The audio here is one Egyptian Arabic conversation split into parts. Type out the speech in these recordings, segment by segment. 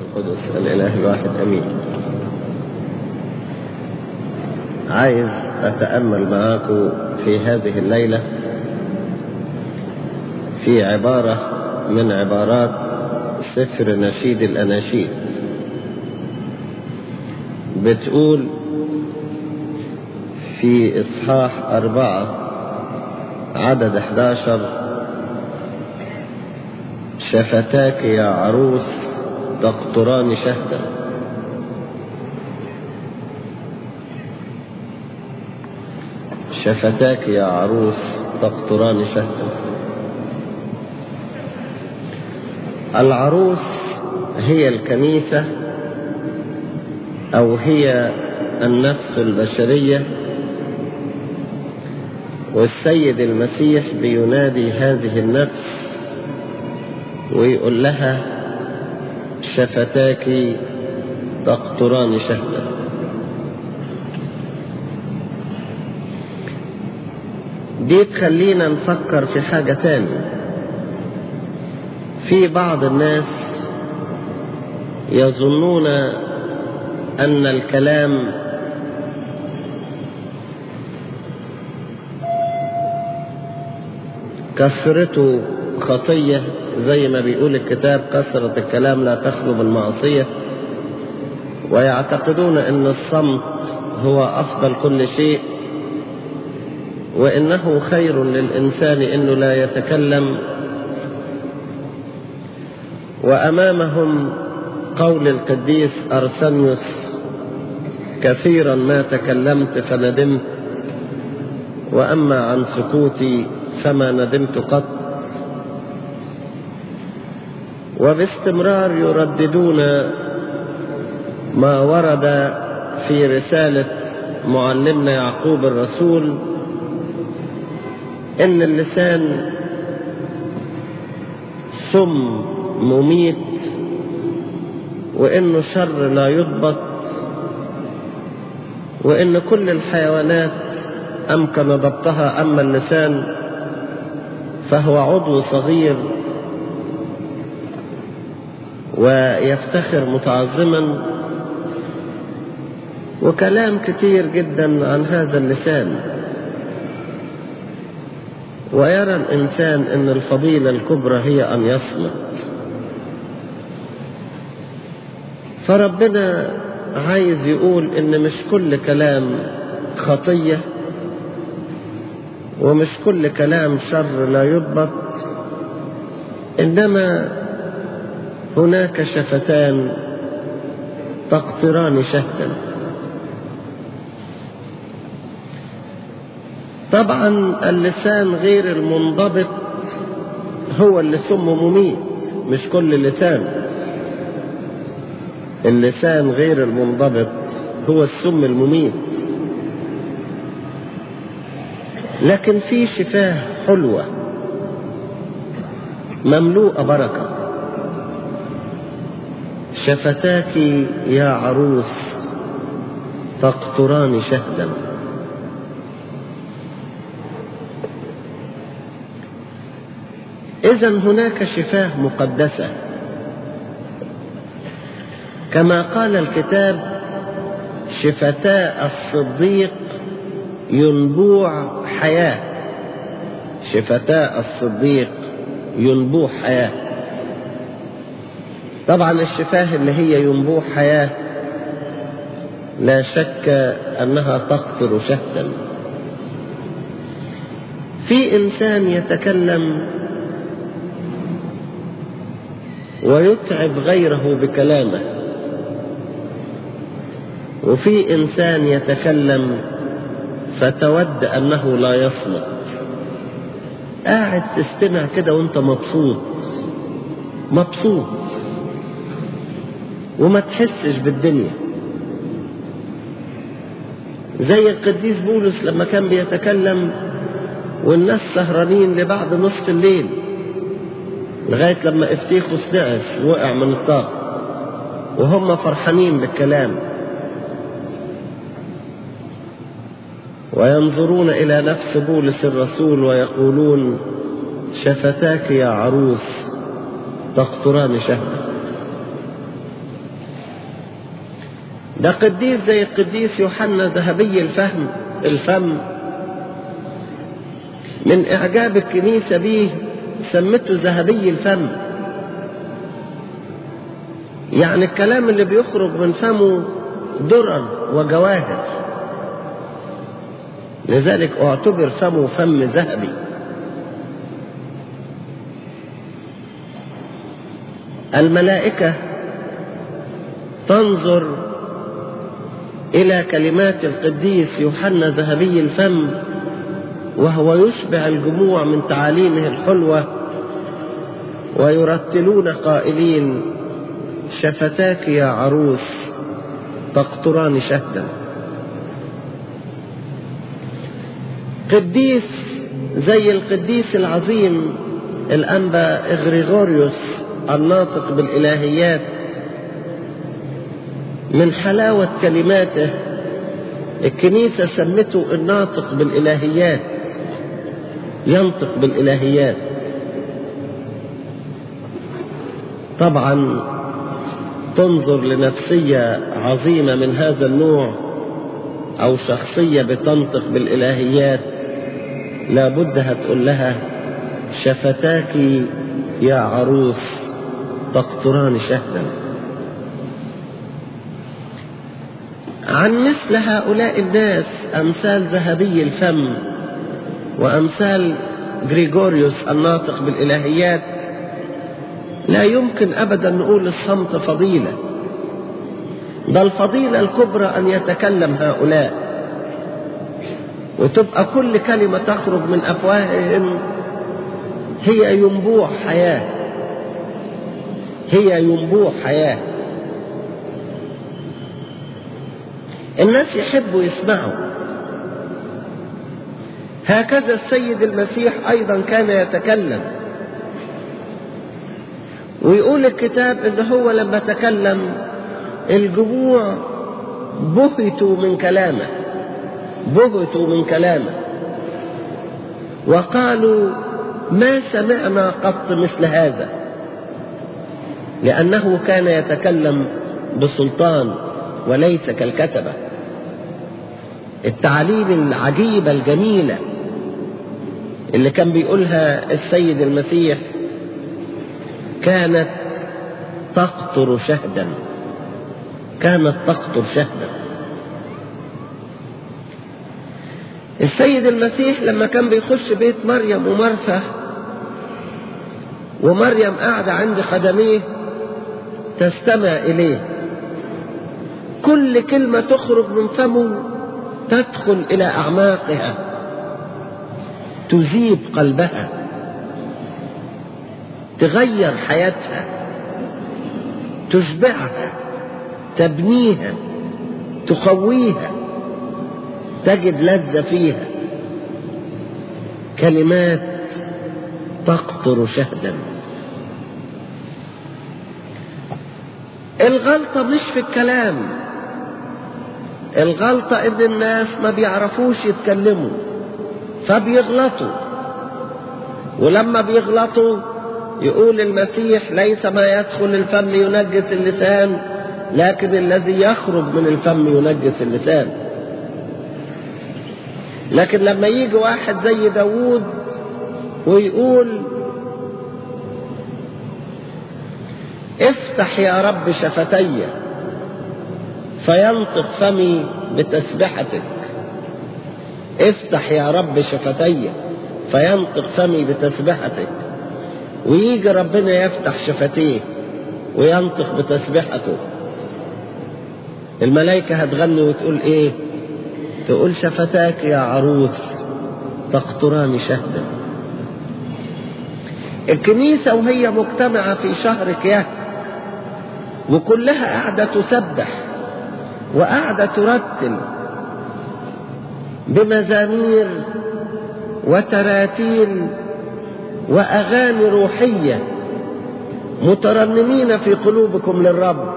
القدس الإله الواحد أمين عايز أتأمل معاكم في هذه الليلة في عبارة من عبارات سفر نشيد الأناشيد بتقول في إصحاح أربعة عدد 11 شفتاك يا عروس تقطران شهدا شفتاك يا عروس تقطران شهدا العروس هي الكنيسة أو هي النفس البشرية والسيد المسيح بينادي هذه النفس ويقول لها شفتاك تقطران شهدا دي تخلينا نفكر في حاجة تاني في بعض الناس يظنون أن الكلام كثرته خطية زي ما بيقول الكتاب كثرة الكلام لا تخلو بالمعصية ويعتقدون أن الصمت هو أفضل كل شيء وإنه خير للإنسان أنه لا يتكلم وأمامهم قول القديس أرسنيوس كثيرا ما تكلمت فندمت وأما عن سكوتي فما ندمت قط وباستمرار يرددون ما ورد في رسالة معلمنا يعقوب الرسول إن اللسان سم مميت وإنه شر لا يضبط وإن كل الحيوانات أمكن ضبطها أما اللسان فهو عضو صغير ويفتخر متعظما وكلام كتير جدا عن هذا اللسان ويرى الإنسان أن الفضيلة الكبرى هي أن يصمت فربنا عايز يقول ان مش كل كلام خطية ومش كل كلام شر لا يضبط انما هناك شفتان تقطران شهدا طبعا اللسان غير المنضبط هو اللي سمه مميت مش كل لسان اللسان غير المنضبط هو السم المميت لكن في شفاه حلوة مملوءة بركة شفتاك يا عروس تقطران شهدا إذا هناك شفاه مقدسة كما قال الكتاب شفتاء الصديق ينبوع حياة شفتاء الصديق ينبوع حياة طبعا الشفاه اللي هي ينبوع حياة لا شك أنها تقطر شهدا في إنسان يتكلم ويتعب غيره بكلامه وفي إنسان يتكلم فتود أنه لا يصمت قاعد تستمع كده وانت مبسوط مبسوط وما تحسش بالدنيا زي القديس بولس لما كان بيتكلم والناس سهرانين لبعد نصف الليل لغاية لما افتيخوس نعس وقع من الطاقة وهم فرحانين بالكلام وينظرون إلى نفس بولس الرسول ويقولون شفتاك يا عروس تقطران شهدا ده قديس زي القديس يوحنا ذهبي الفهم الفم من إعجاب الكنيسة بيه سمته ذهبي الفم يعني الكلام اللي بيخرج من فمه درر وجواهر لذلك اعتبر فمه فم ذهبي الملائكة تنظر إلى كلمات القديس يوحنا ذهبي الفم وهو يشبع الجموع من تعاليمه الحلوة ويرتلون قائلين شفتاك يا عروس تقطران شهدا قديس زي القديس العظيم الأنبا إغريغوريوس الناطق بالإلهيات من حلاوة كلماته الكنيسة سمته الناطق بالإلهيات ينطق بالإلهيات طبعا تنظر لنفسية عظيمة من هذا النوع أو شخصية بتنطق بالإلهيات لابد هتقول لها شفتاك يا عروس تقطران شهدا عن مثل هؤلاء الناس أمثال ذهبي الفم وأمثال غريغوريوس الناطق بالإلهيات لا يمكن أبدا نقول الصمت فضيلة بل الفضيلة الكبرى أن يتكلم هؤلاء وتبقى كل كلمة تخرج من أفواههم هي ينبوع حياة هي ينبوع حياة الناس يحبوا يسمعوا هكذا السيد المسيح أيضا كان يتكلم ويقول الكتاب ان هو لما تكلم الجموع بهتوا من كلامه بهتوا من كلامه وقالوا ما سمعنا قط مثل هذا لأنه كان يتكلم بسلطان وليس كالكتبة التعاليم العجيبة الجميلة اللي كان بيقولها السيد المسيح كانت تقطر شهدا كانت تقطر شهدا السيد المسيح لما كان بيخش بيت مريم ومرثى ومريم قاعدة عند خدميه تستمع إليه كل كلمة تخرج من فمه تدخل إلى أعماقها تذيب قلبها تغير حياتها تشبعها تبنيها تقويها تجد لذة فيها كلمات تقطر شهدا الغلطة مش في الكلام الغلطة ان الناس ما بيعرفوش يتكلموا فبيغلطوا ولما بيغلطوا يقول المسيح ليس ما يدخل الفم ينجس اللسان لكن الذي يخرج من الفم ينجس اللسان لكن لما يجي واحد زي داوود ويقول افتح يا رب شفتي فينطق فمي بتسبحتك افتح يا رب شفتي فينطق فمي بتسبحتك ويجي ربنا يفتح شفتيه وينطق بتسبحته الملائكة هتغني وتقول ايه تقول شفتاك يا عروس تقطران شهدا الكنيسة وهي مجتمعة في شهر كياه وكلها قاعدة تسبح وقاعدة ترتل بمزامير وتراتيل وأغاني روحية مترنمين في قلوبكم للرب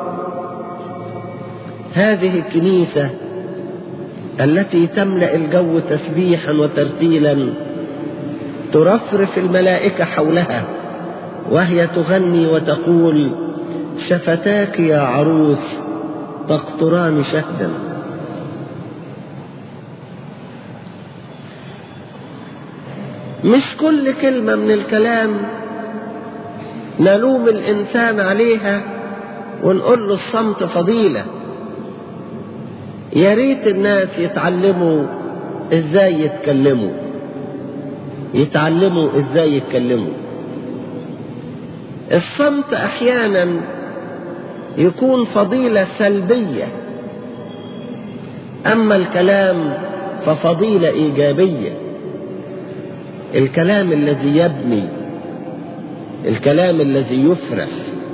هذه الكنيسة التي تملأ الجو تسبيحا وترتيلا ترفرف الملائكة حولها وهي تغني وتقول شفتاك يا عروس تقطران شهدا مش كل كلمة من الكلام نلوم الإنسان عليها ونقول له الصمت فضيلة يا ريت الناس يتعلموا ازاي يتكلموا يتعلموا ازاي يتكلموا الصمت احيانا يكون فضيلة سلبية اما الكلام ففضيلة ايجابية الكلام الذي يبني الكلام الذي يفرح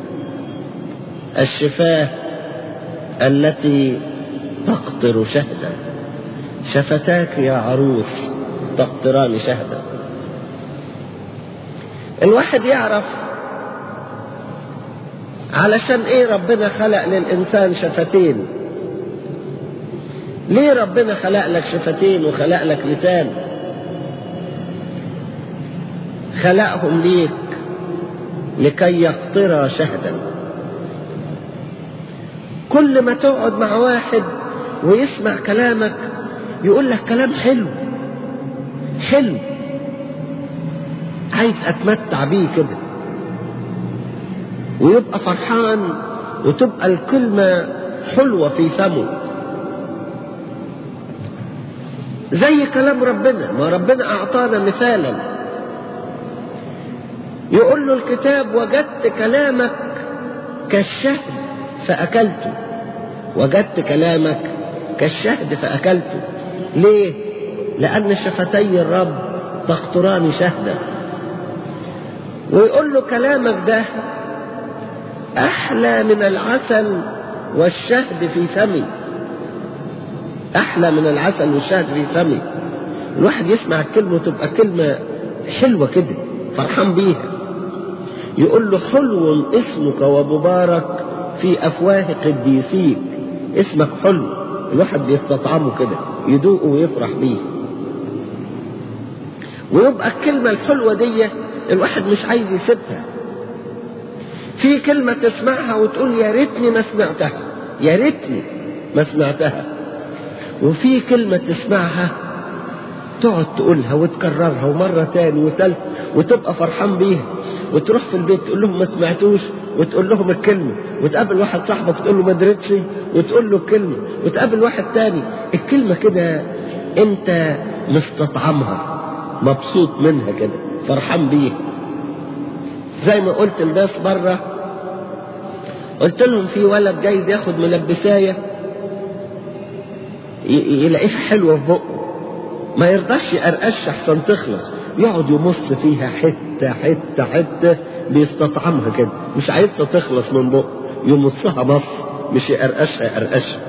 الشفاه التي تقطر شهدا شفتاك يا عروس تقطران شهدا الواحد يعرف علشان ايه ربنا خلق للانسان شفتين ليه ربنا خلق لك شفتين وخلق لك لسان خلقهم ليك لكي يقطر شهدا كل ما تقعد مع واحد ويسمع كلامك يقول لك كلام حلو حلو عايز اتمتع بيه كده ويبقى فرحان وتبقى الكلمة حلوة في فمه زي كلام ربنا ما ربنا أعطانا مثالا يقول له الكتاب وجدت كلامك كالشهد فأكلته وجدت كلامك كالشهد فأكلته ليه؟ لأن شفتي الرب تقطران شهدا ويقول له كلامك ده أحلى من العسل والشهد في فمي أحلى من العسل والشهد في فمي الواحد يسمع الكلمة تبقى كلمة حلوة كده فرحان بيها يقول له حلو اسمك ومبارك في أفواه قديسيك اسمك حلو الواحد بيستطعمه كده يدوقه ويفرح بيه ويبقى الكلمة الحلوة دي الواحد مش عايز يسيبها في كلمة تسمعها وتقول يا ريتني ما سمعتها يا ريتني ما سمعتها وفي كلمة تسمعها تقعد تقولها وتكررها ومرة تاني وتالت وتبقى فرحان بيها وتروح في البيت تقول لهم ما سمعتوش وتقول لهم الكلمة وتقابل واحد صاحبك تقول له ما درتش وتقول له الكلمة وتقابل واحد تاني الكلمة كده انت مستطعمها مبسوط منها كده فرحان بيها زي ما قلت لناس بره قلت لهم في ولد جاي ياخد ملبساية يلاقيها حلوة في بقه ما يرضاش يقرقش احسن تخلص يقعد يمص فيها حتة حتة حتة بيستطعمها كده مش عايزها تخلص من بقه يمصها مص مش يقرقشها يقرقشها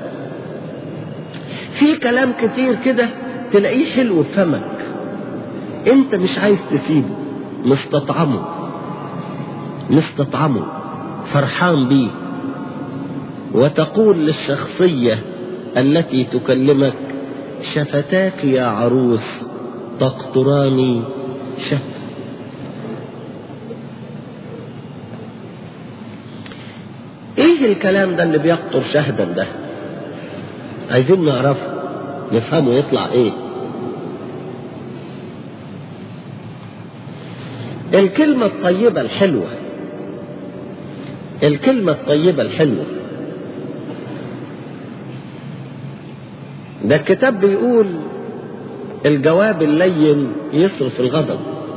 في كلام كتير كده تلاقيه حلو في فمك انت مش عايز تسيبه مستطعمه مستطعمه فرحان بيه وتقول للشخصية التي تكلمك شفتاك يا عروس تقطران شهد ايه الكلام ده اللي بيقطر شهدا ده عايزين نعرفه نفهمه يطلع ايه الكلمة الطيبة الحلوة الكلمة الطيبة الحلوة ده الكتاب بيقول الجواب اللين يصرف الغضب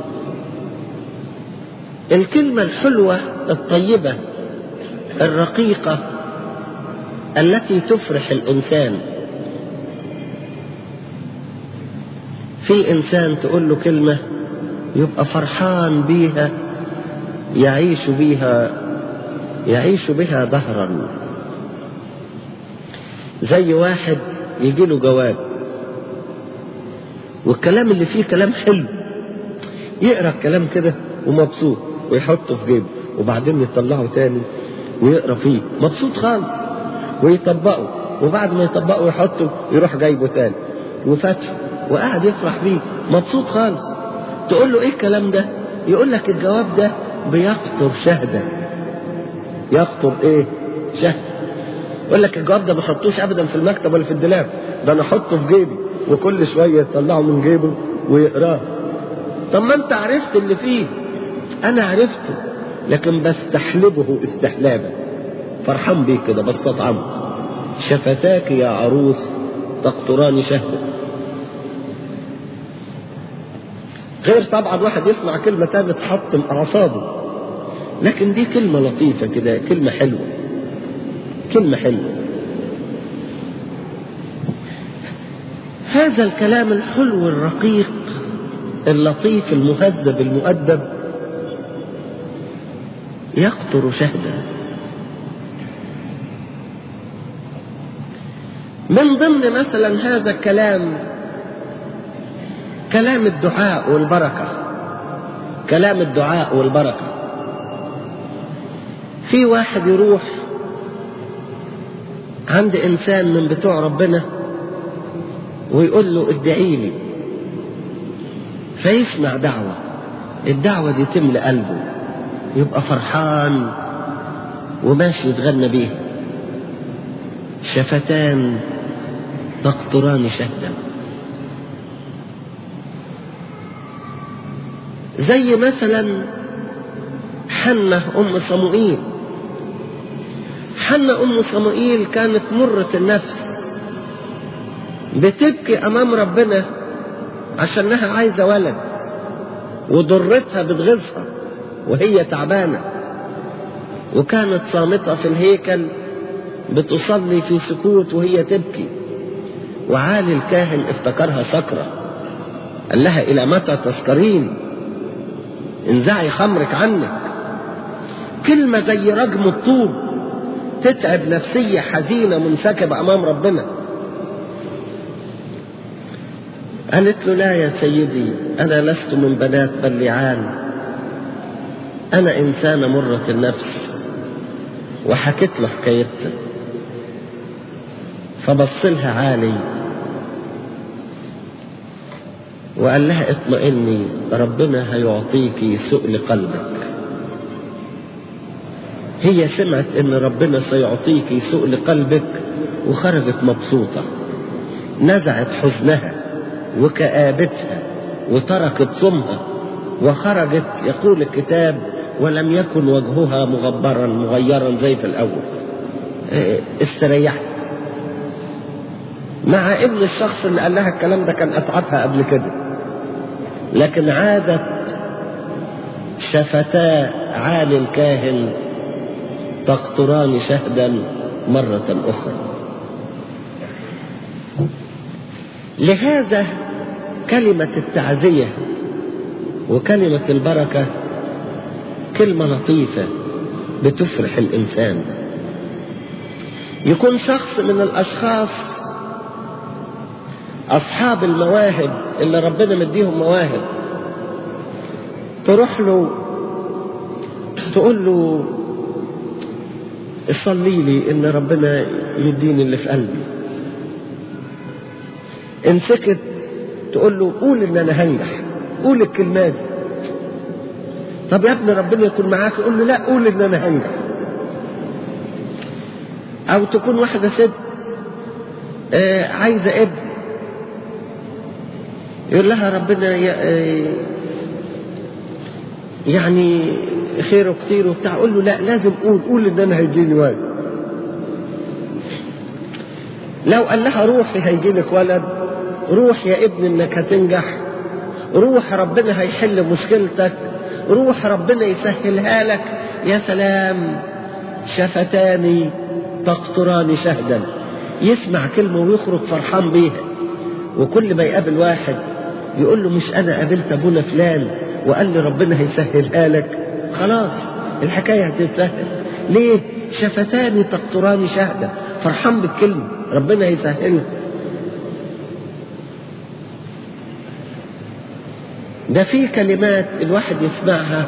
الكلمة الحلوة الطيبة الرقيقة التي تفرح الإنسان في إنسان تقول له كلمة يبقى فرحان بيها يعيش بيها يعيش بها دهرا زي واحد يجي له جواب والكلام اللي فيه كلام حلو يقرا الكلام كده ومبسوط ويحطه في جيبه وبعدين يطلعه تاني ويقرا فيه مبسوط خالص ويطبقه وبعد ما يطبقه يحطه يروح جايبه تاني وفاتحه وقاعد يفرح بيه مبسوط خالص تقول له ايه الكلام ده يقول لك الجواب ده بيقطر شهدا يقطر ايه شهد يقول لك الجواب ده ما احطوش ابدا في المكتب ولا في الدولاب ده انا احطه في جيبي وكل شويه يطلعه من جيبه ويقراه طب ما انت عرفت اللي فيه انا عرفته لكن بستحلبه استحلابا فرحان بيه كده بستطعمه شفتاك يا عروس تقطران شهوة غير طبعا واحد يسمع كلمة تانية تحطم أعصابه لكن دي كلمة لطيفة كده كلمة حلوة كلمة حلوة هذا الكلام الحلو الرقيق اللطيف المهذب المؤدب يقطر شهدا من ضمن مثلا هذا الكلام كلام الدعاء والبركة كلام الدعاء والبركة في واحد يروح عند إنسان من بتوع ربنا ويقول له ادعي لي فيسمع دعوة الدعوة دي تملى قلبه يبقى فرحان وماشي يتغنى بيها شفتان تقطران شهدا زي مثلا حنة أم صموئيل حنة أم صموئيل كانت مرة النفس بتبكي أمام ربنا عشانها عايزة ولد وضرتها بتغيظها وهي تعبانة وكانت صامتة في الهيكل بتصلي في سكوت وهي تبكي وعالي الكاهن افتكرها سكرة قال لها إلى متى تسكرين انزعي خمرك عنك كلمة زي رجم الطوب تتعب نفسية حزينة منسكبة أمام ربنا قالت له لا يا سيدي أنا لست من بنات بلعان أنا إنسانة مرة النفس وحكيت له حكايتها فبص لها عالي وقال لها اطمئني ربنا هيعطيكي سؤل قلبك هي سمعت ان ربنا سيعطيكي سؤل قلبك وخرجت مبسوطة نزعت حزنها وكآبتها وتركت صمها وخرجت يقول الكتاب ولم يكن وجهها مغبرا مغيرا زي في الأول استريحت مع ابن الشخص اللي قال لها الكلام ده كان أتعبها قبل كده لكن عادت شفتا عالي الكاهن تقطران شهدا مرة أخرى لهذا كلمة التعزية وكلمة البركة كلمة لطيفة بتفرح الإنسان يكون شخص من الأشخاص أصحاب المواهب اللي ربنا مديهم مواهب تروح له تقول له صلي لي إن ربنا يديني اللي في قلبي إن سكت تقول له قول إن أنا هنجح قول الكلمات دي طب يا ابني ربنا يكون معاك يقول له لا قول ان انا هنجح او تكون واحده ست آه عايزه ابن يقول لها ربنا آه يعني خيره كتير وبتاع قول له لا لازم قول قول ان انا هيجيني ولد لو قال لها روحي هيجيلك ولد روح يا ابني انك هتنجح روح ربنا هيحل مشكلتك روح ربنا يسهلها لك يا سلام شفتان تقطران شهدا يسمع كلمة ويخرج فرحان بيها وكل ما يقابل واحد يقول له مش أنا قابلت أبونا فلان وقال لي ربنا هيسهلها لك خلاص الحكاية هتتسهل ليه شفتان تقطران شهدا فرحان بالكلمة ربنا هيسهلها ده في كلمات الواحد يسمعها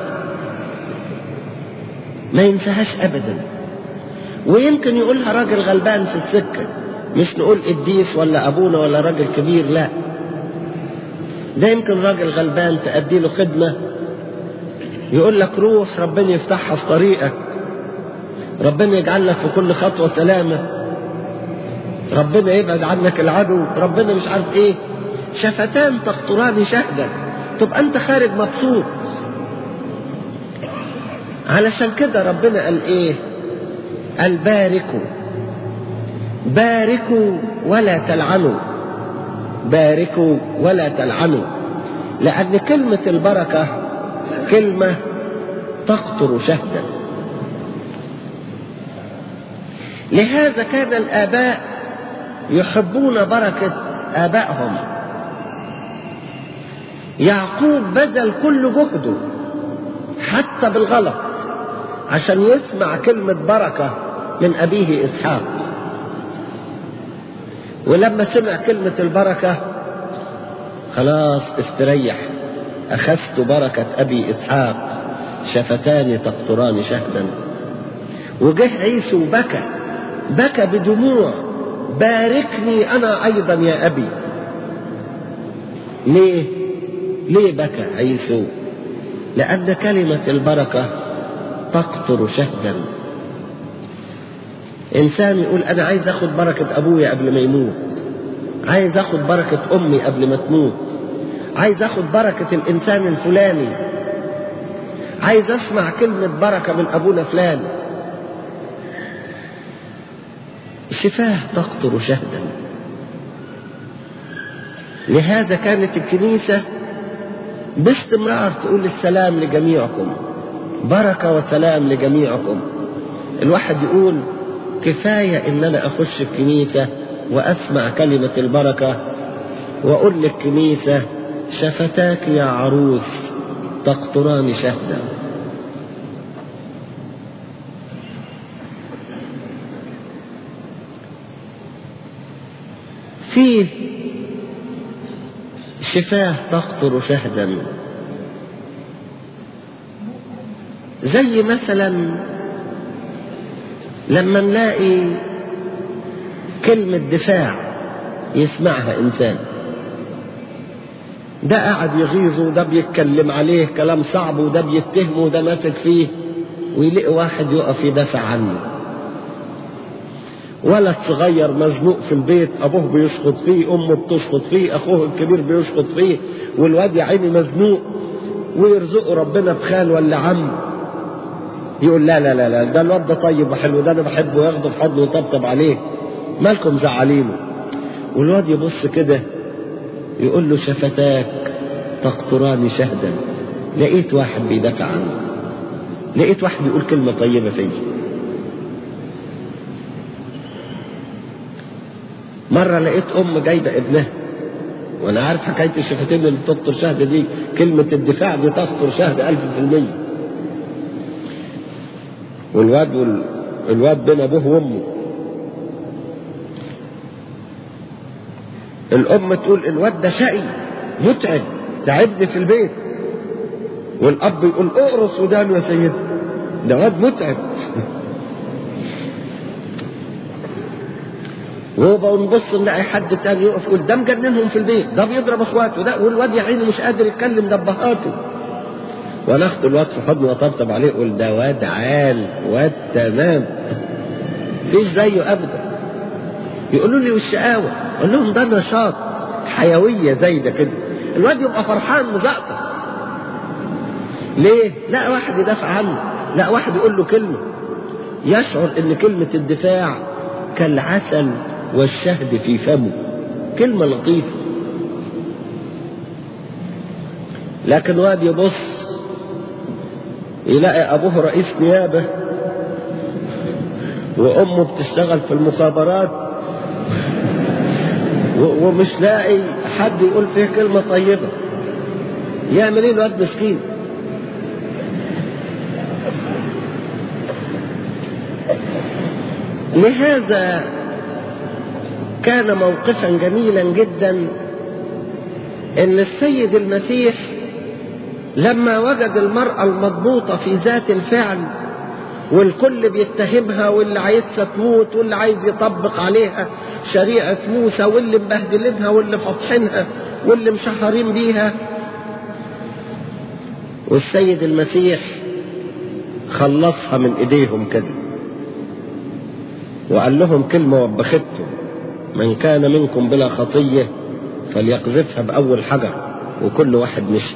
ما ينساهاش ابدا ويمكن يقولها راجل غلبان في السكه مش نقول قديس ولا ابونا ولا راجل كبير لا ده يمكن راجل غلبان تأدي له خدمة يقول لك روح ربنا يفتحها في طريقك ربنا يجعل لك في كل خطوة سلامة ربنا يبعد عنك العدو ربنا مش عارف ايه شفتان تقطران شهدا تبقى انت خارج مبسوط علشان كده ربنا قال ايه قال باركوا باركوا ولا تلعنوا باركوا ولا تلعنوا لأن كلمة البركة كلمة تقطر شهدا لهذا كان الآباء يحبون بركة آبائهم يعقوب بذل كل جهده حتى بالغلط عشان يسمع كلمة بركة من أبيه إسحاق ولما سمع كلمة البركة خلاص استريح أخذت بركة أبي إسحاق شفتان تقطران شهدا وجه عيسو بكى بكى بدموع باركني أنا أيضا يا أبي ليه ليه بكى عيسو لأن كلمة البركة تقطر شهدا إنسان يقول أنا عايز أخد بركة أبويا قبل ما يموت عايز أخد بركة أمي قبل ما تموت عايز أخد بركة الإنسان الفلاني عايز أسمع كلمة بركة من أبونا فلان شفاه تقطر شهدا لهذا كانت الكنيسة باستمرار تقول السلام لجميعكم بركة وسلام لجميعكم الواحد يقول كفاية ان انا اخش الكنيسة واسمع كلمة البركة واقول للكنيسة شفتاك يا عروس تقطران شهدا فيه شفاه تقطر شهدا زي مثلا لما نلاقي كلمة دفاع يسمعها إنسان ده قاعد يغيظه وده بيتكلم عليه كلام صعب وده بيتهمه وده ماسك فيه ويلاقي واحد يقف يدافع عنه ولد صغير مزنوق في البيت ابوه بيشخط فيه امه بتشخط فيه اخوه الكبير بيشخط فيه والواد يا عيني مزنوق ويرزقه ربنا بخال ولا عم يقول لا لا لا لا ده الواد ده طيب وحلو ده انا بحبه ياخده في حضنه ويطبطب عليه مالكم زعلينه والواد يبص كده يقول له شفتاك تقطران شهدا لقيت واحد بيدافع عنه لقيت واحد يقول كلمة طيبة فيا مرة لقيت أم جايبة ابنها وأنا عارف حكاية الشفتين اللي تقطر شهد دي كلمة الدفاع دي تقطر شهد ألف في المية والواد وال... الواد بين أبوه وأمه الأم تقول الواد ده شقي متعب تعبني في البيت والأب يقول اقرص ودانه يا سيدي ده واد متعب وهو نبص نلاقي حد تاني يقف يقول ده مجننهم في البيت ده بيضرب اخواته ده والواد يا عيني مش قادر يتكلم دبهاته وانا اخد الواد في حضني واطبطب عليه اقول ده واد عال واد تمام مفيش زيه ابدا يقولوا لي والشقاوه اقول لهم ده نشاط حيويه زي ده كده الواد يبقى فرحان مزقطع ليه؟ لا واحد يدافع عنه لا واحد يقول له كلمه يشعر ان كلمه الدفاع كالعسل والشهد في فمه كلمة لطيفة لكن واد يبص يلاقي أبوه رئيس نيابة وأمه بتشتغل في المخابرات ومش لاقي حد يقول فيه كلمة طيبة يعمل ايه الواد مسكين لهذا كان موقفا جميلا جدا ان السيد المسيح لما وجد المرأة المضبوطة في ذات الفعل والكل بيتهمها واللي عايزها تموت واللي عايز يطبق عليها شريعة موسى واللي مبهدلينها واللي فاطحينها واللي مشهرين بيها والسيد المسيح خلصها من ايديهم كده وقال لهم كلمة وبختهم من كان منكم بلا خطية فليقذفها بأول حجر وكل واحد مشي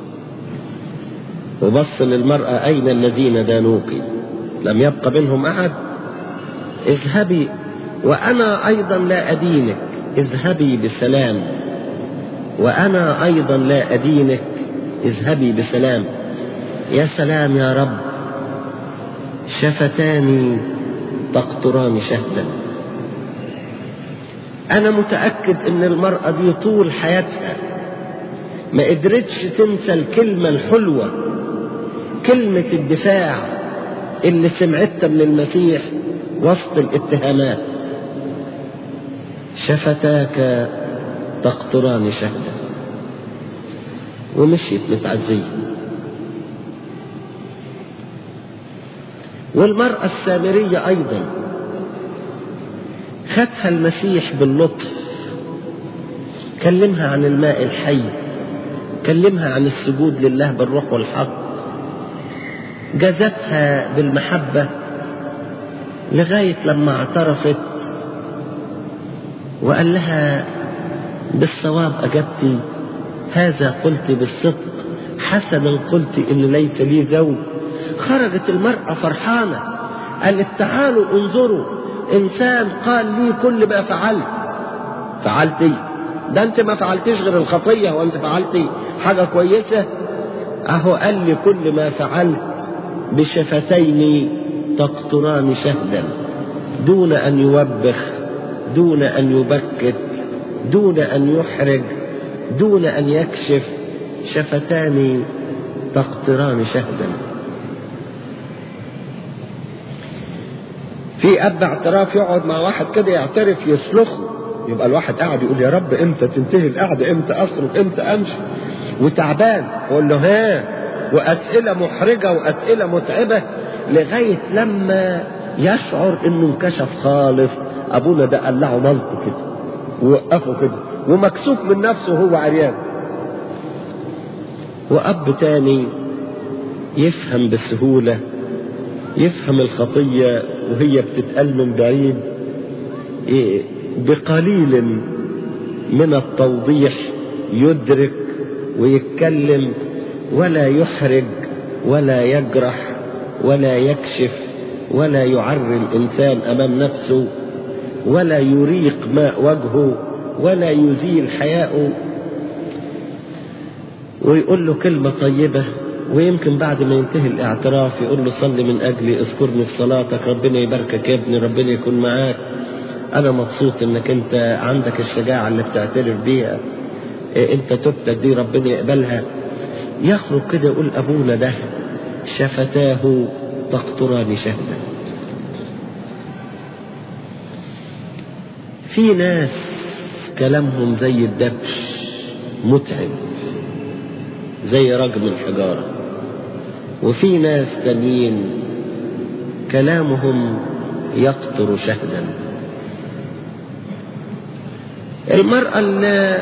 وبص للمرأة أين الذين دانوك لم يبق منهم أحد اذهبي وأنا أيضا لا أدينك اذهبي بسلام وأنا أيضا لا أدينك اذهبي بسلام يا سلام يا رب شفتان تقطران شهدا أنا متأكد إن المرأة دي طول حياتها ما قدرتش تنسى الكلمة الحلوة كلمة الدفاع اللي سمعتها من المسيح وسط الاتهامات شفتاك تقطران شهدا ومشيت متعزية والمرأة السامرية أيضا خدها المسيح باللطف كلمها عن الماء الحي كلمها عن السجود لله بالروح والحق جازتها بالمحبة لغاية لما اعترفت وقال لها بالصواب أجبت هذا قلت بالصدق حسنا قلت إن ليس لي زوج خرجت المرأة فرحانة قالت تعالوا انظروا إنسان قال لي كل ما فعلت فعلت إيه؟ ده أنت ما فعلتيش غير الخطية وأنت فعلتي حاجة كويسة أهو قال لي كل ما فعلت بشفتين تقطران شهدا دون أن يوبخ دون أن يبكت دون أن يحرج دون أن يكشف شفتان تقطران شهدا في أب اعتراف يقعد مع واحد كده يعترف يصلخه يبقى الواحد قاعد يقول يا رب امتى تنتهي القعدة امتى اصرف امتى امشي وتعبان يقول له ها واسئلة محرجة واسئلة متعبة لغاية لما يشعر انه انكشف خالص ابونا ده قلعه ملط كده ووقفه كده ومكسوف من نفسه وهو عريان واب تاني يفهم بسهولة يفهم الخطية وهي بتتقال من بعيد بقليل من التوضيح يدرك ويتكلم ولا يحرج ولا يجرح ولا يكشف ولا يعري الإنسان أمام نفسه ولا يريق ماء وجهه ولا يزيل حياءه ويقول له كلمة طيبة ويمكن بعد ما ينتهي الاعتراف يقول له صلي من أجلي اذكرني في صلاتك ربنا يباركك يا ابني ربنا يكون معاك أنا مبسوط إنك أنت عندك الشجاعة اللي بتعترف بيها إيه أنت تبتك دي ربنا يقبلها يخرج كده يقول أبونا ده شفتاه تقطران شهدا في ناس كلامهم زي الدبش متعب زي رجم الحجارة وفي ناس تانيين كلامهم يقطر شهدا المرأة اللي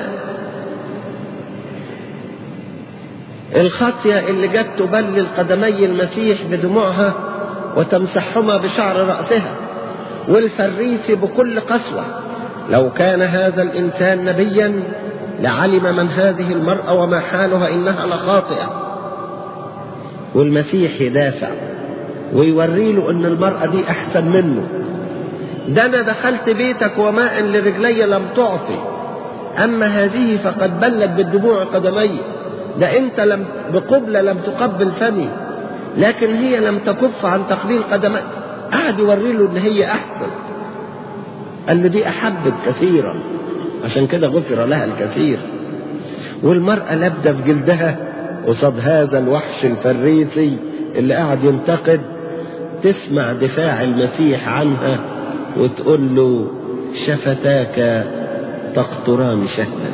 الخاطية اللي جت تبلل قدمي المسيح بدموعها وتمسحهما بشعر رأسها والفريسي بكل قسوة لو كان هذا الإنسان نبيا لعلم من هذه المرأة وما حالها إنها لخاطئة والمسيح يدافع ويوري له أن المرأة دي أحسن منه ده أنا دخلت بيتك وماء لرجلي لم تعطي أما هذه فقد بلت بالدموع قدمي ده أنت لم بقبلة لم تقبل فمي لكن هي لم تكف عن تقبيل قدمي قعد يوري له أن هي أحسن قال له دي أحبت كثيرا عشان كده غفر لها الكثير والمرأة لابدة في جلدها قصاد هذا الوحش الفريسي اللي قاعد ينتقد تسمع دفاع المسيح عنها وتقول له شفتاك تقطران شهدا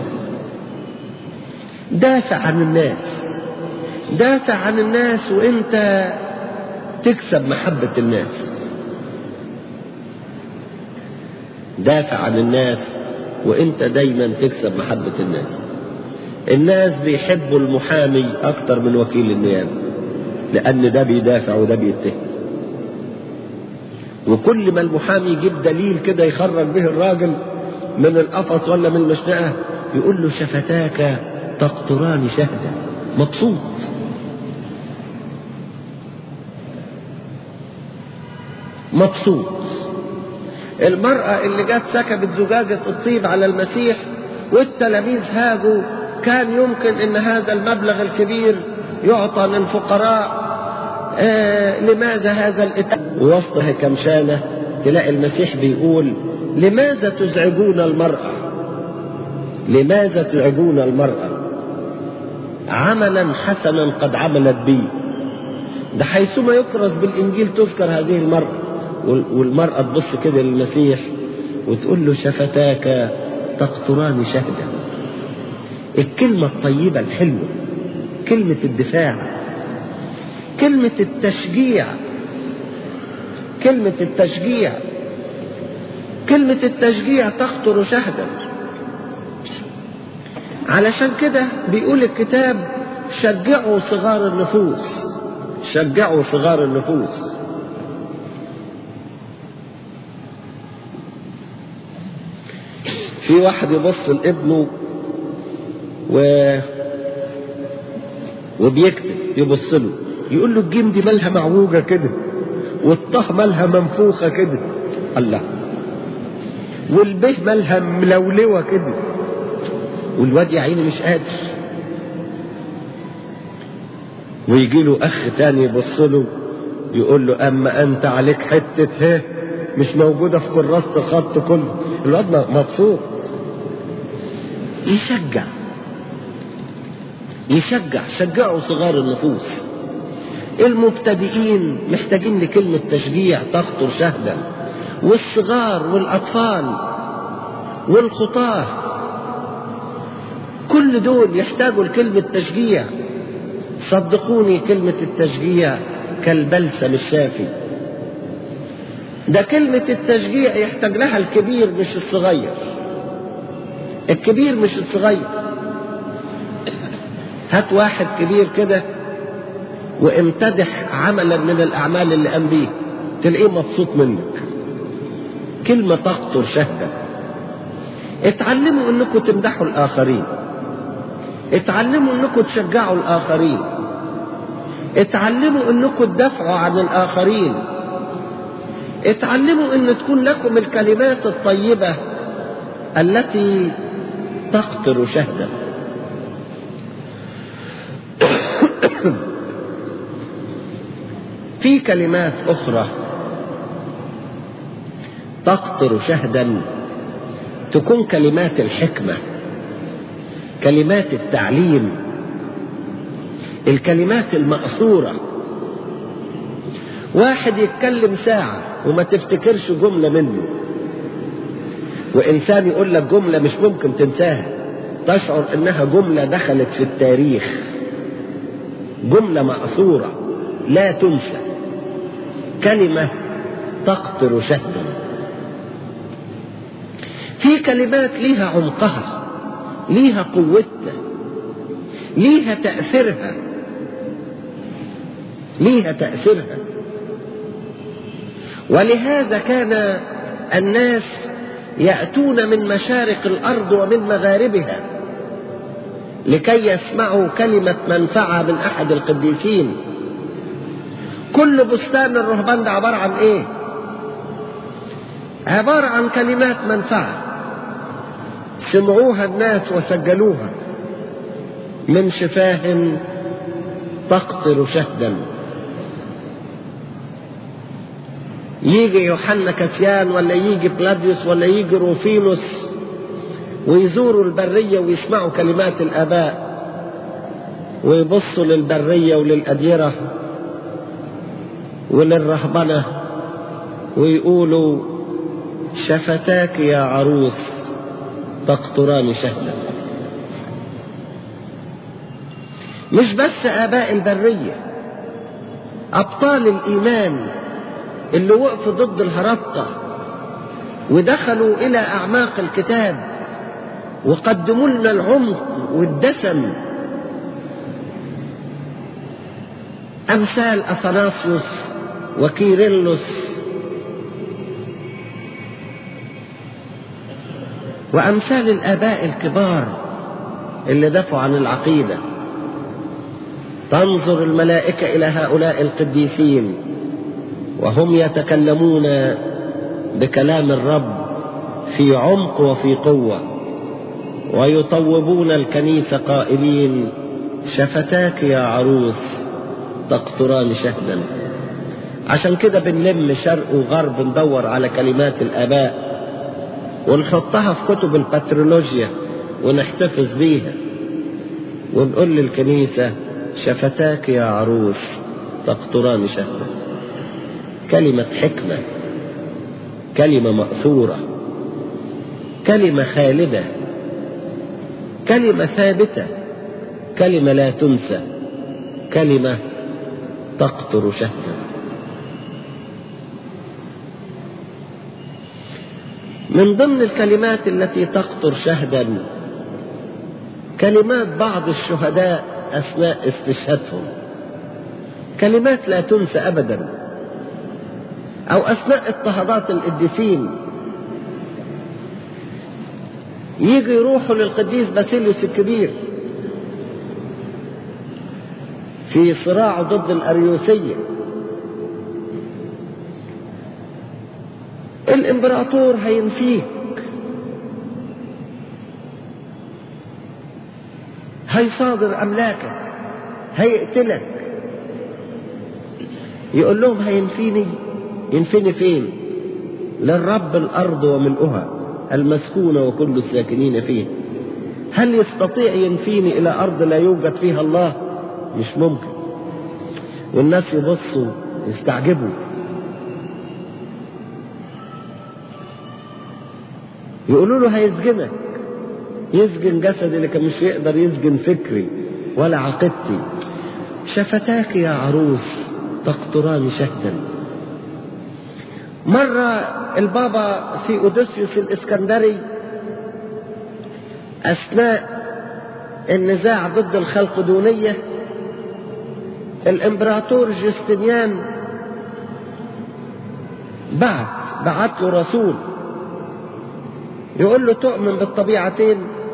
دافع عن الناس دافع عن الناس وانت تكسب محبة الناس دافع عن الناس وانت دايما تكسب محبة الناس الناس بيحبوا المحامي اكتر من وكيل النيابة لان ده بيدافع وده بيتهم وكل ما المحامي يجيب دليل كده يخرج به الراجل من القفص ولا من المشنقة يقول له شفتاك تقطران شهدا مبسوط مبسوط المرأة اللي جت سكبت زجاجة الطيب على المسيح والتلاميذ هاجوا كان يمكن ان هذا المبلغ الكبير يعطى للفقراء آه لماذا هذا الاتاء وسط كمشانة تلاقي المسيح بيقول لماذا تزعجون المرأة لماذا تزعجون المرأة عملا حسنا قد عملت بي ده حيثما يكرز بالإنجيل تذكر هذه المرأة والمرأة تبص كده للمسيح وتقول له شفتاك تقطران شهدا الكلمة الطيبة الحلوة كلمة الدفاع كلمة التشجيع كلمة التشجيع كلمة التشجيع تقطر شهدا علشان كده بيقول الكتاب شجعوا صغار النفوس شجعوا صغار النفوس في واحد يبص لابنه و وبيكتب يبص له يقول له الجيم دي مالها معوجة كده والطه مالها منفوخة كده الله والبه مالها ملولوة كده والواد يا عيني مش قادر ويجي له اخ تاني يبص له يقول له اما انت عليك حتة ها مش موجودة في كراسة الخط كله الواد مبسوط يشجع يشجع شجعوا صغار النفوس المبتدئين محتاجين لكلمة تشجيع تخطر شهدا والصغار والأطفال والخطاة كل دول يحتاجوا لكلمة تشجيع صدقوني كلمة التشجيع كالبلسم الشافي ده كلمة التشجيع يحتاج لها الكبير مش الصغير الكبير مش الصغير هات واحد كبير كده وامتدح عملا من الأعمال اللي قام بيه تلاقيه مبسوط منك كلمة تقطر شهدا اتعلموا انكم تمدحوا الآخرين اتعلموا انكم تشجعوا الآخرين اتعلموا انكم تدافعوا عن الآخرين اتعلموا ان تكون لكم الكلمات الطيبة التي تقطر شهدا في كلمات أخرى تقطر شهدا تكون كلمات الحكمة كلمات التعليم الكلمات المأثورة واحد يتكلم ساعة وما تفتكرش جملة منه وإنسان يقول لك جملة مش ممكن تنساها تشعر إنها جملة دخلت في التاريخ جملة مأثورة لا تنسى كلمة تقطر شهدا في كلمات ليها عمقها ليها قوتها ليها تأثيرها ليها تأثيرها ولهذا كان الناس يأتون من مشارق الأرض ومن مغاربها لكي يسمعوا كلمة منفعة من أحد القديسين كل بستان الرهبان ده عبارة عن إيه؟ عبارة عن كلمات منفعة سمعوها الناس وسجلوها من شفاه تقطر شهدا يجي يوحنا كسيان ولا يجي بلاديوس ولا يجي روفينوس ويزوروا البرية ويسمعوا كلمات الآباء ويبصوا للبرية وللأديرة وللرهبنة ويقولوا شفتاك يا عروس تقطران شهدا مش بس آباء البرية أبطال الإيمان اللي وقفوا ضد الهرطقة ودخلوا إلى أعماق الكتاب وقدموا لنا العمق والدسم أمثال أثناسيوس وكيرلس وأمثال الآباء الكبار اللي دافعوا عن العقيدة تنظر الملائكة إلى هؤلاء القديسين وهم يتكلمون بكلام الرب في عمق وفي قوة ويطوبون الكنيسة قائلين شفتاك يا عروس تقطران شهدا عشان كده بنلم شرق وغرب ندور على كلمات الآباء ونحطها في كتب البترولوجيا ونحتفظ بيها ونقول للكنيسة شفتاك يا عروس تقطران شهدا كلمة حكمة كلمة مأثورة كلمة خالدة كلمة ثابتة كلمة لا تنسى كلمة تقطر شهدا من ضمن الكلمات التي تقطر شهدا كلمات بعض الشهداء أثناء استشهادهم كلمات لا تنسى أبدا أو أثناء اضطهادات القديسين يجي يروحوا للقديس باسيليوس الكبير في صراعه ضد الأريوسية الإمبراطور هينفيك هيصادر أملاكك هيقتلك يقول لهم هينفيني ينفيني فين للرب الأرض وملؤها المسكونة وكل الساكنين فيه هل يستطيع ينفيني إلى أرض لا يوجد فيها الله مش ممكن والناس يبصوا يستعجبوا يقولوا له هيسجنك يسجن جسدي لكن مش يقدر يسجن فكري ولا عقيدتي شفتاك يا عروس تقطران شهدا مرة البابا في أوديسيوس الإسكندري أثناء النزاع ضد الخلقدونية الإمبراطور جستنيان بعت بعت له رسول يقول له تؤمن بالطبيعتين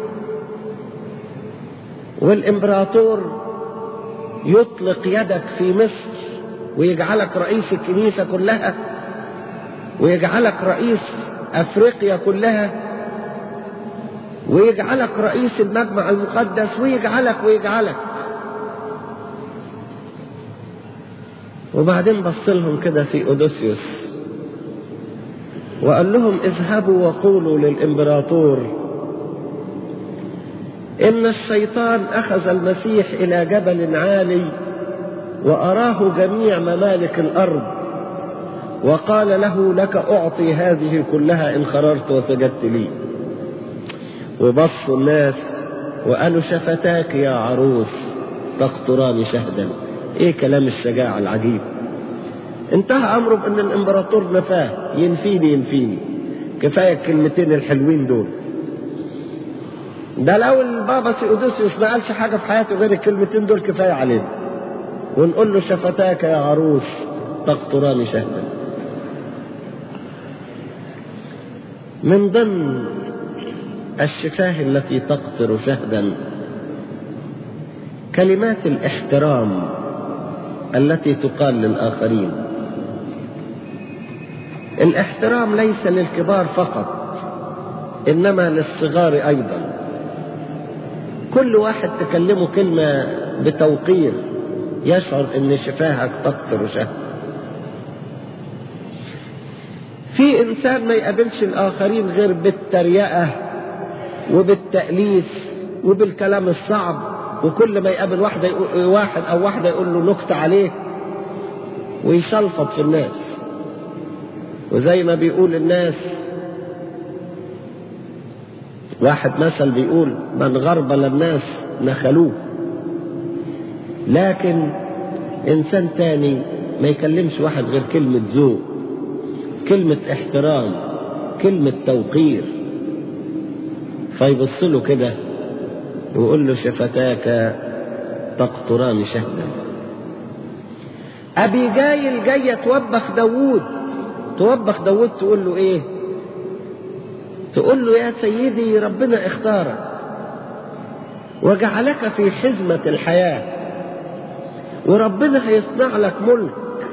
والإمبراطور يطلق يدك في مصر ويجعلك رئيس الكنيسة كلها ويجعلك رئيس أفريقيا كلها ويجعلك رئيس المجمع المقدس ويجعلك ويجعلك وبعدين بص لهم كده في أودوسيوس وقال لهم اذهبوا وقولوا للإمبراطور إن الشيطان أخذ المسيح إلى جبل عالي وأراه جميع ممالك الأرض وقال له لك أعطي هذه كلها إن خررت وسجدت لي وبصوا الناس وقالوا شفتاك يا عروس تقطران شهدا ايه كلام الشجاعة العجيب انتهى امره بان الامبراطور نفاه ينفيني ينفيني كفاية الكلمتين الحلوين دول ده لو البابا سيودوسيوس ما قالش حاجة في حياته غير الكلمتين دول كفاية علينا ونقول له شفتاك يا عروس تقطران شهدا من ضمن الشفاه التي تقطر شهدا كلمات الاحترام التي تقال للآخرين الاحترام ليس للكبار فقط إنما للصغار أيضا كل واحد تكلمه كلمة بتوقير يشعر ان شفاهك تقطر شهد في انسان ما يقابلش الاخرين غير بالتريقة وبالتأليف وبالكلام الصعب وكل ما يقابل واحدة يقول واحد او واحدة يقول له نكتة عليه ويشلفط في الناس وزي ما بيقول الناس واحد مثل بيقول من غربل الناس نخلوه لكن انسان تاني ما يكلمش واحد غير كلمة ذوق كلمة احترام كلمة توقير فيبص له كده ويقول له شفتاك تقطران شهدا أبي جايل جاية توبخ داوود توبخ داوود تقول له ايه تقول له يا سيدي ربنا اختارك وجعلك في حزمة الحياة وربنا هيصنع لك ملك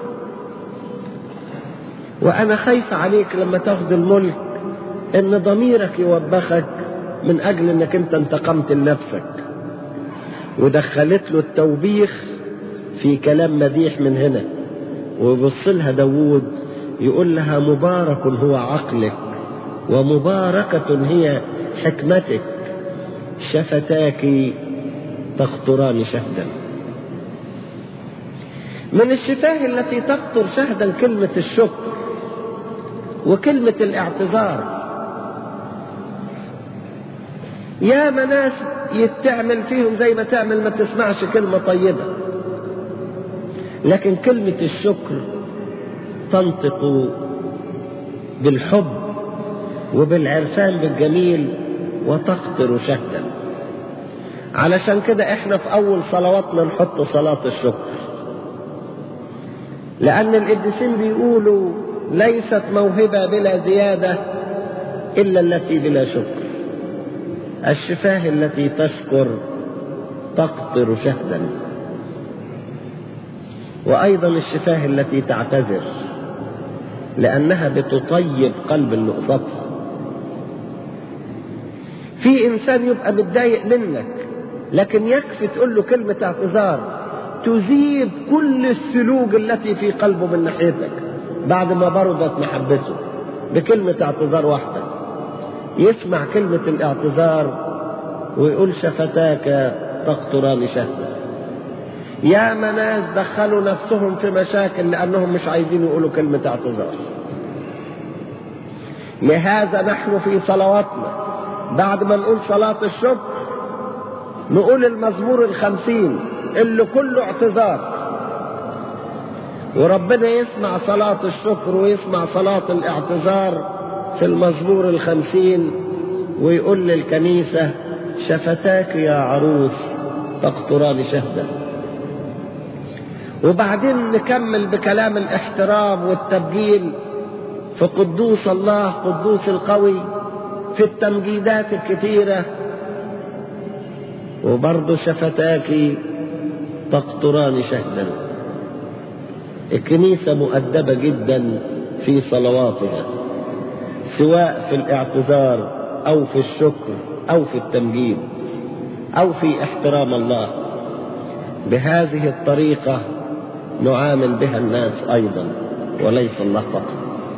وأنا خايف عليك لما تاخد الملك إن ضميرك يوبخك من أجل إنك أنت انتقمت لنفسك ودخلت له التوبيخ في كلام مديح من هنا ويبص لها داوود يقول لها مبارك هو عقلك ومباركة هي حكمتك شفتاك تقطران شهدا من الشفاه التي تقطر شهدا كلمة الشكر وكلمة الاعتذار يا ناس يتعمل فيهم زي ما تعمل ما تسمعش كلمة طيبة لكن كلمة الشكر تنطق بالحب وبالعرفان بالجميل وتقطر شهدا علشان كده احنا في اول صلواتنا نحط صلاة الشكر لان القديسين بيقولوا ليست موهبة بلا زيادة الا التي بلا شكر الشفاه التي تشكر تقطر شهدا وايضا الشفاه التي تعتذر لانها بتطيب قلب اللي قصادها في انسان يبقى متضايق منك لكن يكفي تقول له كلمة اعتذار تذيب كل السلوك التي في قلبه من ناحيتك بعد ما بردت محبته بكلمة اعتذار واحدة يسمع كلمة الاعتذار ويقول شفتاك تقطران شهدا يا ناس دخلوا نفسهم في مشاكل لأنهم مش عايزين يقولوا كلمة اعتذار لهذا نحن في صلواتنا بعد ما نقول صلاة الشكر نقول المزمور الخمسين اللي كله اعتذار وربنا يسمع صلاة الشكر ويسمع صلاة الاعتذار في المزمور الخمسين ويقول للكنيسة شفتاك يا عروس تقطران شهدا وبعدين نكمل بكلام الاحترام والتبجيل في قدوس الله قدوس القوي في التمجيدات الكثيرة وبرضه شفتاك تقطران شهدا الكنيسة مؤدبة جدا في صلواتها سواء في الاعتذار أو في الشكر أو في التمجيد أو في احترام الله بهذه الطريقة نعامل بها الناس أيضا وليس الله فقط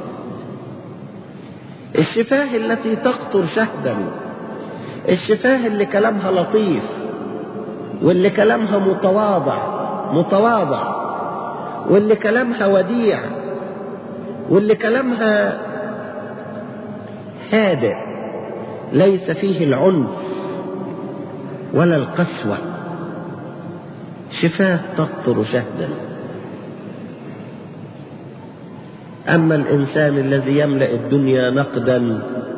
الشفاه التي تقطر شهدا الشفاه اللي كلامها لطيف واللي كلامها متواضع متواضع واللي كلامها وديع واللي كلامها هادئ ليس فيه العنف ولا القسوة شفاه تقطر شهدا أما الإنسان الذي يملأ الدنيا نقدا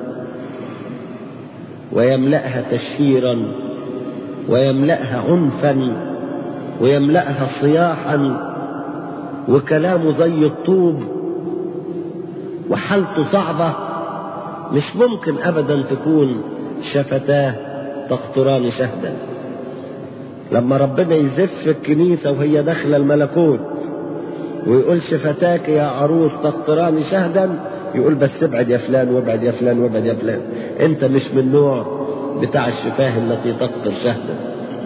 ويملأها تشهيرا ويملأها عنفا ويملأها صياحا وكلامه زي الطوب وحالته صعبة مش ممكن أبدا تكون شفتاه تقطران شهدا لما ربنا يزف الكنيسة وهي داخلة الملكوت ويقول شفتاك يا عروس تقطران شهدا يقول بس ابعد يا فلان وابعد يا فلان وابعد يا فلان انت مش من نوع بتاع الشفاه التي تقطر شهدا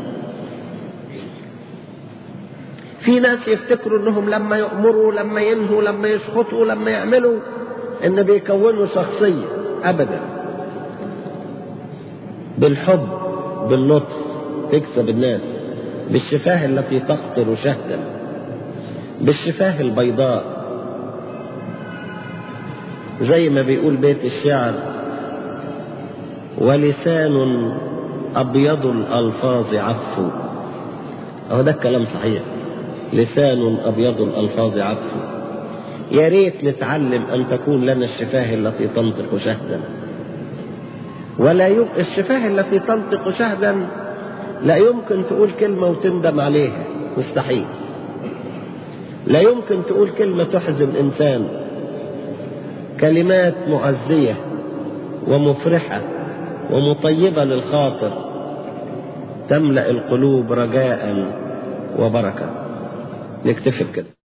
في ناس يفتكروا انهم لما يأمروا لما ينهوا لما يسخطوا لما يعملوا ان بيكونوا شخصية ابدا بالحب باللطف تكسب الناس بالشفاه التي تقطر شهدا بالشفاه البيضاء زي ما بيقول بيت الشعر ولسان أبيض الألفاظ عفو أهو ده الكلام صحيح لسان أبيض الألفاظ عفو يا ريت نتعلم أن تكون لنا الشفاه التي تنطق شهدا ولا يم... الشفاه التي تنطق شهدا لا يمكن تقول كلمة وتندم عليها مستحيل لا يمكن تقول كلمة تحزن إنسان كلمات معزية ومفرحة ومطيبة للخاطر تملأ القلوب رجاء وبركة نكتفي بكده